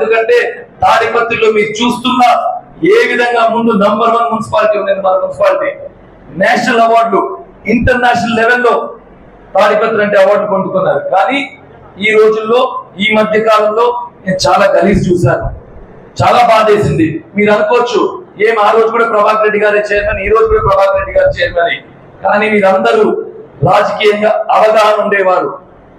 ఎందుకంటే తాడిపత్రిలో మీరు చూస్తున్న ఏ విధంగా ముందు నంబర్ వన్ మున్సిపాలిటీ ఉంది మన మున్సిపాలిటీ నేషనల్ అవార్డులు ఇంటర్నేషనల్ లెవెల్లో తాడిపత్రి అంటే అవార్డు పొందుకున్నారు కానీ ఈ రోజుల్లో ఈ మధ్య కాలంలో నేను చాలా గలీజ్ చూశాను చాలా బాధేసింది మీరు అనుకోవచ్చు ఏం ఆ రోజు కూడా ప్రభాకర్ రెడ్డి గారే చైర్మన్ ఈ రోజు కూడా ప్రభాకర్ రెడ్డి గారు చైర్మన్ అని కానీ మీరందరూ రాజకీయంగా అవగాహన ఉండేవారు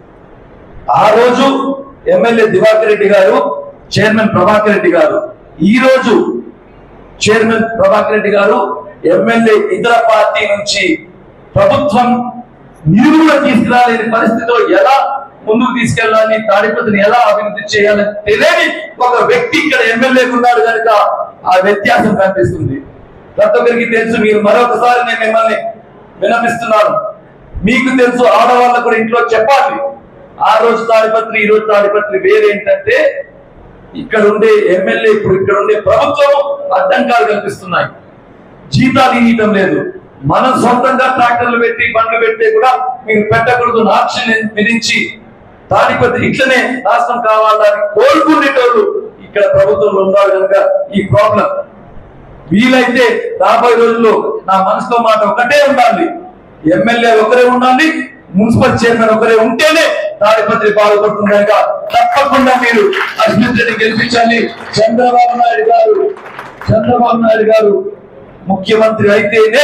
ఆ రోజు ఎమ్మెల్యే దివాకర్ రెడ్డి గారు చైర్మన్ ప్రభాకర్ రెడ్డి గారు ఈ రోజు చైర్మన్ ప్రభాకర్ రెడ్డి గారు ఎమ్మెల్యే ఇతర పార్టీ నుంచి ప్రభుత్వం నీరు కూడా తీసుకురాలేని పరిస్థితిలో ఎలా ముందుకు తీసుకెళ్లాలని తాడిపత్రిని ఎలా అభివృద్ధి చేయాలని తెలియని ఒక వ్యక్తి ఇక్కడ ఎమ్మెల్యేకు ఉన్నాడు కనుక ఆ వ్యత్యాసం కనిపిస్తుంది ప్రతి ఒక్కరికి తెలుసు మీరు మరొకసారి నేను మిమ్మల్ని వినపిస్తున్నాను మీకు తెలుసు ఆడవాళ్ళకు కూడా ఇంట్లో చెప్పాలి ఆ రోజు తాడిపత్రి ఈ రోజు తాడిపత్రి వేరేంటంటే ఇక్కడ ఉండే ఎమ్మెల్యే ఇప్పుడు ఇక్కడ ఉండే ప్రభుత్వం అడ్డంకాలు కల్పిస్తున్నాయి జీతాలు ఇవ్వటం లేదు మనం సొంతంగా ట్రాక్టర్లు పెట్టి బండ్లు పెడితే కూడా మీరు పెట్టకూడదు ఆప్షన్ విధించి తాడిపత్రి ఇట్లనే నాశనం కావాలని కోరుకునేటోళ్ళు ఇక్కడ ప్రభుత్వంలో ఉన్నారు కనుక ఈ ప్రాబ్లం వీలైతే రాబోయే రోజుల్లో నా మనసులో మాట ఒకటే ఉండాలి ఎమ్మెల్యే ఒకరే ఉండాలి మున్సిపల్ చైర్మన్ ఒకరే ఉంటేనే తాడిపత్రి బాగుపడుతుంది కనుక తప్పకుండా మీరు అశ్మిత్ రెడ్డి గెలిపించాలి చంద్రబాబు నాయుడు గారు చంద్రబాబు నాయుడు గారు ముఖ్యమంత్రి అయితేనే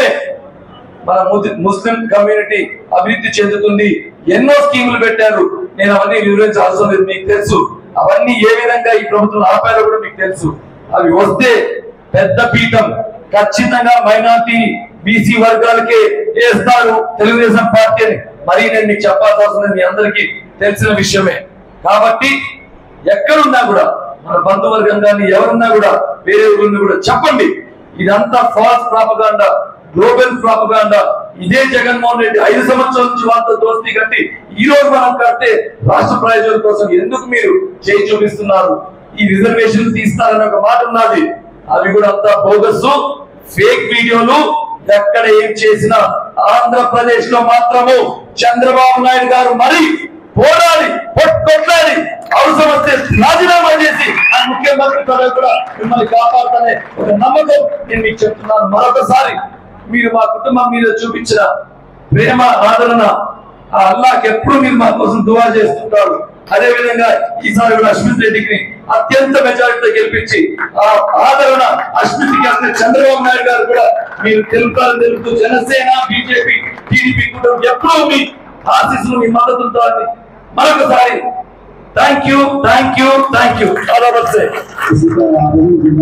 మన ముది- ముస్లిం కమ్యూనిటీ అభివృద్ధి చెందుతుంది ఎన్నో స్కీములు పెట్టారు నేను అవన్నీ వివరించాల్సిన లేదు మీకు తెలుసు అవన్నీ ఏ విధంగా ఈ ప్రభుత్వం ఆపారో కూడా మీకు తెలుసు అవి వస్తే పెద్ద పీఠం ఖచ్చితంగా మైనార్టీ బీసీ వర్గాలకే వేస్తారు తెలుగుదేశం పార్టీ అని మరి నేను మీకు చెప్పాల్సిన అవసరం లేదు, మీ అందరికీ తెలిసిన విషయమే కాబట్టి ఎక్కడున్నా కూడా మన బంధువర్గం కానీ ఎవరున్నా కూడా వేరే ఊరిని కూడా చెప్పండి ఇదంతా ఫాల్స్ ప్రాపగాండా గ్లోబల్ ప్రాపగాండా ఇదే జగన్మోహన్ రెడ్డి ఐదు సంవత్సరాల నుంచి వాళ్ళతో దోస్తీ కట్టి ఈ రోజు మనం కడితే రాష్ట్ర ప్రయోజనాల కోసం ఎందుకు మీరు చేయి చూపిస్తున్నారు ఈ రిజర్వేషన్ తీస్తారని ఒక మాట ఉన్నది అవి కూడా అంతా బోగస్ ఫేక్ వీడియోలు ఎక్కడ ఏం చేసినా ఆంధ్రప్రదేశ్ లో మాత్రము చంద్రబాబు నాయుడు గారు మరి పోరాడి కొట్- కొట్లాడి అవసరం వస్తే రాజీనామా చేసి ఆ ముఖ్యమంత్రి పదవి కూడా మిమ్మల్ని కాపాడుతానే ఒక నమ్మకం నేను మీకు చెప్తున్నాను మరొకసారి మీరు మా కుటుంబం మీద చూపించిన ప్రేమ ఆదరణ ఆ అల్లాహ్ ఎప్పుడు మీరు మా కోసం దువా చేస్తుంటారు అదే విధంగా ఈసారి కూడా అశ్మిత్ రెడ్డికి అత్యంత మెజారిటీతో గెలిపించి ఆ ఆదరణ అశ్మిత్కి అంటే చంద్రబాబు నాయుడు గారు కూడా మీరు తెలుపుతారని తెలుపుతూ జనసేన బీజేపీ టీడీపీ కూడా ఎప్పుడూ మీ ఆశీస్సులు మీ మద్దతుతో అని మరొకసారి thank you thank you thank you చాలా వస్తే इसी तरह आगे भी